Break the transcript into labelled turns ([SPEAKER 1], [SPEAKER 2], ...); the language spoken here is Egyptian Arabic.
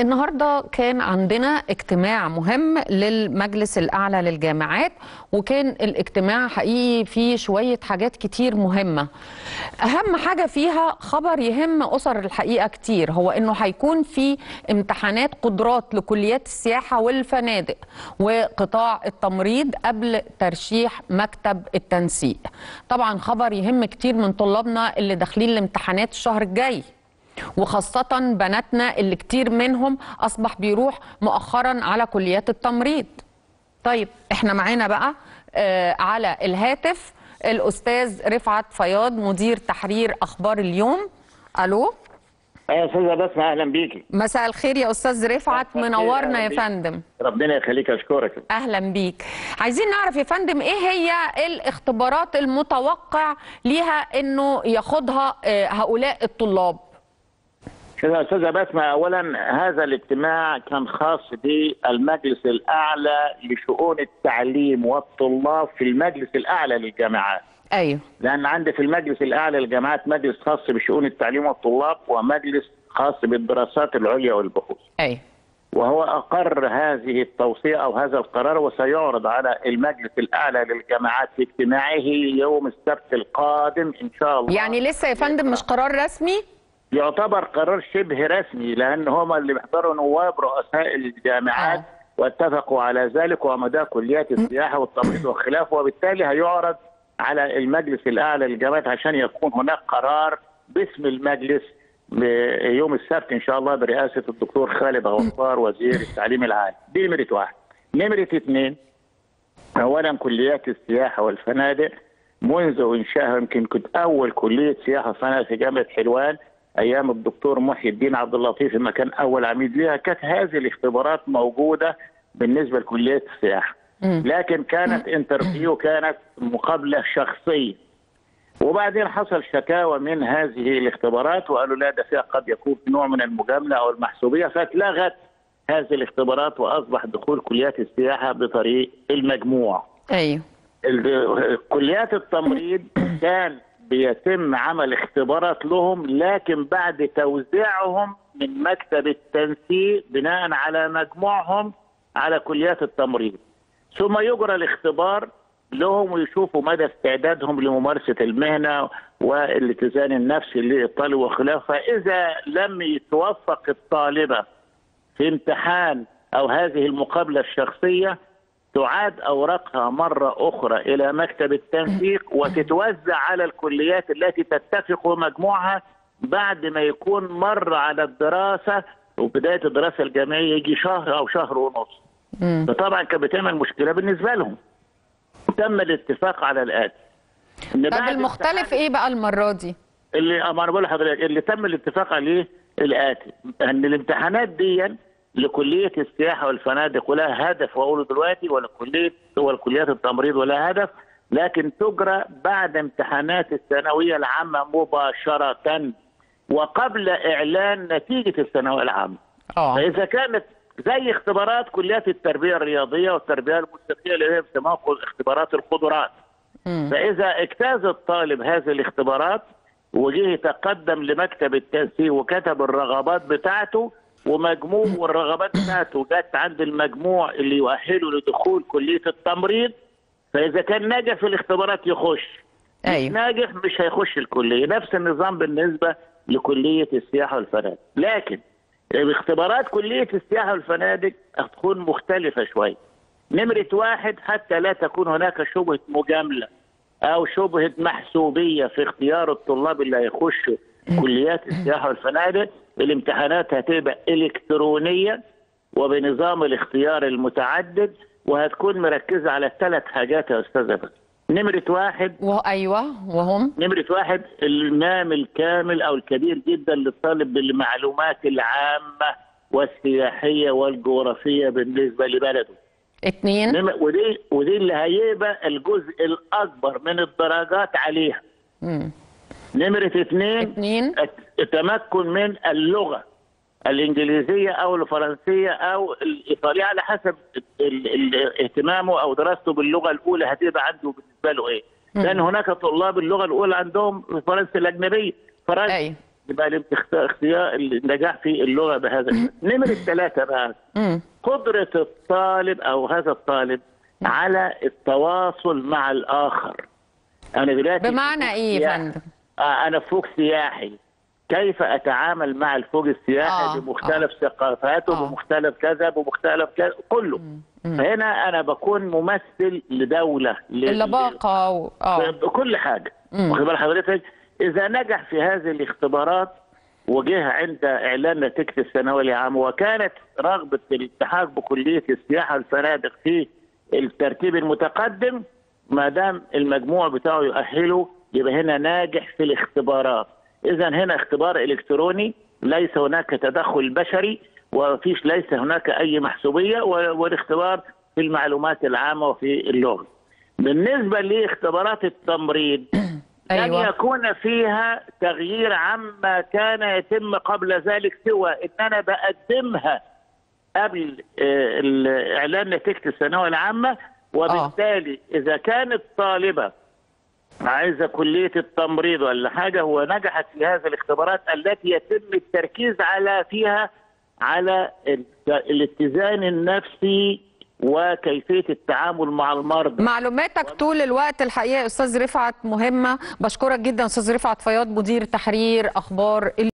[SPEAKER 1] النهارده كان عندنا اجتماع مهم للمجلس الاعلى للجامعات وكان الاجتماع حقيقي فيه شويه حاجات كتير مهمه اهم حاجه فيها خبر يهم اسر الحقيقه كتير هو انه هيكون في امتحانات قدرات لكليات السياحه والفنادق وقطاع التمريض قبل ترشيح مكتب التنسيق طبعا خبر يهم كتير من طلابنا اللي داخلين الامتحانات الشهر الجاي وخاصة بناتنا اللي كتير منهم أصبح بيروح مؤخرا على كليات التمريض طيب احنا معانا بقى آه على الهاتف الأستاذ رفعت فياض مدير تحرير أخبار اليوم ألو
[SPEAKER 2] يا استاذه بسمة اهلا بيكي
[SPEAKER 1] مساء الخير يا أستاذ رفعت
[SPEAKER 2] مساء الخير،
[SPEAKER 1] منورنا يا
[SPEAKER 2] أهلا بيك.
[SPEAKER 1] فندم
[SPEAKER 2] ربنا يخليك اشكرك
[SPEAKER 1] اهلا بيك عايزين نعرف يا فندم ايه هي الاختبارات المتوقع ليها انه ياخدها آه، هؤلاء الطلاب
[SPEAKER 2] كده يا استاذه بسمة اولا هذا الاجتماع كان خاص بالمجلس الاعلى لشؤون التعليم والطلاب في المجلس الاعلى للجامعات
[SPEAKER 1] ايوه
[SPEAKER 2] لان عندي في المجلس الاعلى للجامعات مجلس خاص بشؤون التعليم والطلاب ومجلس خاص بالدراسات العليا والبحوث
[SPEAKER 1] ايوه
[SPEAKER 2] وهو أقر هذه التوصية أو هذا القرار وسيعرض على المجلس الأعلى للجامعات في اجتماعه يوم السبت القادم إن شاء الله
[SPEAKER 1] يعني لسه يا فندم مش قرار رسمي
[SPEAKER 2] يعتبر قرار شبه رسمي لأن هم اللي بيحضروا نواب رؤساء الجامعات
[SPEAKER 1] آه.
[SPEAKER 2] واتفقوا على ذلك ومدى كليات السياحة والتمريض والخلافه وبالتالي هيعرض على المجلس الأعلى للجامعات عشان يكون هناك قرار باسم المجلس يوم السبت إن شاء الله برئاسة الدكتور خالد غفار وزير التعليم العالي دي نمرة واحد نمرة اثنين اولا كليات السياحه والفنادق منذ انشائها يمكن كنت اول كليه سياحه وفنادق في جامعه حلوان ايام الدكتور محي الدين عبد اللطيف لما كان اول عميد ليها كانت هذه الاختبارات موجوده بالنسبه لكليه السياحه لكن كانت انترفيو كانت مقابله شخصيه وبعدين حصل شكاوى من هذه الاختبارات وقالوا لا ده فيها قد يكون نوع من المجامله او المحسوبيه فاتلغت هذه الاختبارات واصبح دخول كليات السياحه بطريق المجموع.
[SPEAKER 1] ايوه
[SPEAKER 2] ال- كليات التمريض كان بيتم عمل اختبارات لهم لكن بعد توزيعهم من مكتب التنسيق بناء على مجموعهم على كليات التمريض ثم يجرى الاختبار لهم ويشوفوا مدى استعدادهم لممارسة المهنة والاتزان النفسي للطالب وخلافه فإذا لم يتوفق الطالبة في امتحان أو هذه المقابلة الشخصية تعاد أوراقها مرة أخرى إلى مكتب التنسيق وتتوزع على الكليات التي تتفق مجموعها بعد ما يكون مر على الدراسة وبداية الدراسة الجامعية يجي شهر أو شهر ونص
[SPEAKER 1] مم.
[SPEAKER 2] فطبعا كانت بتعمل مشكلة بالنسبة لهم تم الاتفاق على الآتي إن
[SPEAKER 1] طب
[SPEAKER 2] بعد
[SPEAKER 1] المختلف ايه بقى المره دي
[SPEAKER 2] اللي اما انا بقول لحضرتك اللي تم الاتفاق عليه الاتي ان الامتحانات دي لكليه السياحه والفنادق ولا هدف واقوله دلوقتي ولا كليه ولا كليات التمريض ولا هدف لكن تجرى بعد امتحانات الثانويه العامه مباشره وقبل اعلان نتيجه الثانويه العامه.
[SPEAKER 1] اه
[SPEAKER 2] فاذا كانت زي اختبارات كليات التربيه الرياضيه والتربيه الموسيقيه اللي هي بيسموها اختبارات القدرات.
[SPEAKER 1] مم.
[SPEAKER 2] فإذا اجتاز الطالب هذه الاختبارات وجه يتقدم لمكتب التنسيق وكتب الرغبات بتاعته ومجموع والرغبات بتاعته جت عند المجموع اللي يؤهله لدخول كلية التمريض فإذا كان ناجح في الاختبارات يخش مش
[SPEAKER 1] ايوه
[SPEAKER 2] ناجح مش هيخش الكلية نفس النظام بالنسبة لكلية السياحة والفنادق لكن اختبارات كلية السياحة والفنادق هتكون مختلفة شوية نمرة واحد حتى لا تكون هناك شبهة مجاملة أو شبهة محسوبية في اختيار الطلاب اللي هيخشوا كليات السياحة والفنادق الامتحانات هتبقى إلكترونية وبنظام الاختيار المتعدد وهتكون مركزة على ثلاث حاجات يا أستاذة بس نمرة واحد
[SPEAKER 1] وايوه وهم
[SPEAKER 2] نمرة واحد المام الكامل أو الكبير جدا للطالب بالمعلومات العامة والسياحية والجغرافية بالنسبة لبلده
[SPEAKER 1] اتنين
[SPEAKER 2] نم- ودي ودي اللي هيبقى الجزء الأكبر من الدرجات عليها
[SPEAKER 1] مم.
[SPEAKER 2] نمرة اثنين
[SPEAKER 1] اتنين
[SPEAKER 2] الت- التمكن من اللغة الإنجليزية أو الفرنسية أو الإيطالية على حسب ال- ال- اهتمامه أو دراسته باللغة الأولى هتبقى عنده بالنسبة له إيه لأن هناك طلاب اللغة الأولى عندهم الفرنسي الأجنبية فرنسي
[SPEAKER 1] ايوه
[SPEAKER 2] يبقى الاخت- اختيار النجاح في اللغه بهذا الشكل. نمره ثلاثه بقى
[SPEAKER 1] مم.
[SPEAKER 2] قدره الطالب او هذا الطالب على التواصل مع الاخر انا دلوقتي
[SPEAKER 1] بمعنى
[SPEAKER 2] في فوق
[SPEAKER 1] ايه يا
[SPEAKER 2] سياحي.
[SPEAKER 1] فندم؟
[SPEAKER 2] آه انا فوق سياحي كيف اتعامل مع الفوق السياحي
[SPEAKER 1] آه،
[SPEAKER 2] بمختلف ثقافاته
[SPEAKER 1] آه.
[SPEAKER 2] بمختلف كذا بمختلف كذا كله فهنا انا بكون ممثل لدوله ل-
[SPEAKER 1] اللباقه و... اه
[SPEAKER 2] بكل حاجه
[SPEAKER 1] مم.
[SPEAKER 2] واخد بال حضرتك اذا نجح في هذه الاختبارات وجه عند اعلان نتيجه الثانويه العامه وكانت رغبه الالتحاق بكليه السياحه والفنادق في الترتيب المتقدم ما دام المجموع بتاعه يؤهله يبقى هنا ناجح في الاختبارات اذا هنا اختبار الكتروني ليس هناك تدخل بشري وفيش ليس هناك اي محسوبيه و- والاختبار في المعلومات العامه وفي اللغه بالنسبه لاختبارات التمريض لن
[SPEAKER 1] أيوة.
[SPEAKER 2] يكون فيها تغيير عما كان يتم قبل ذلك سوى ان انا بقدمها قبل آه، ال- اعلان نتيجه الثانويه العامه وبالتالي اذا كانت طالبه عايزه كليه التمريض ولا حاجه هو نجحت في هذه الاختبارات التي يتم التركيز على فيها على ال- الاتزان النفسي وكيفيه التعامل مع المرضى
[SPEAKER 1] معلوماتك طول الوقت الحقيقه يا استاذ رفعت مهمه بشكرك جدا استاذ رفعت فياض مدير تحرير اخبار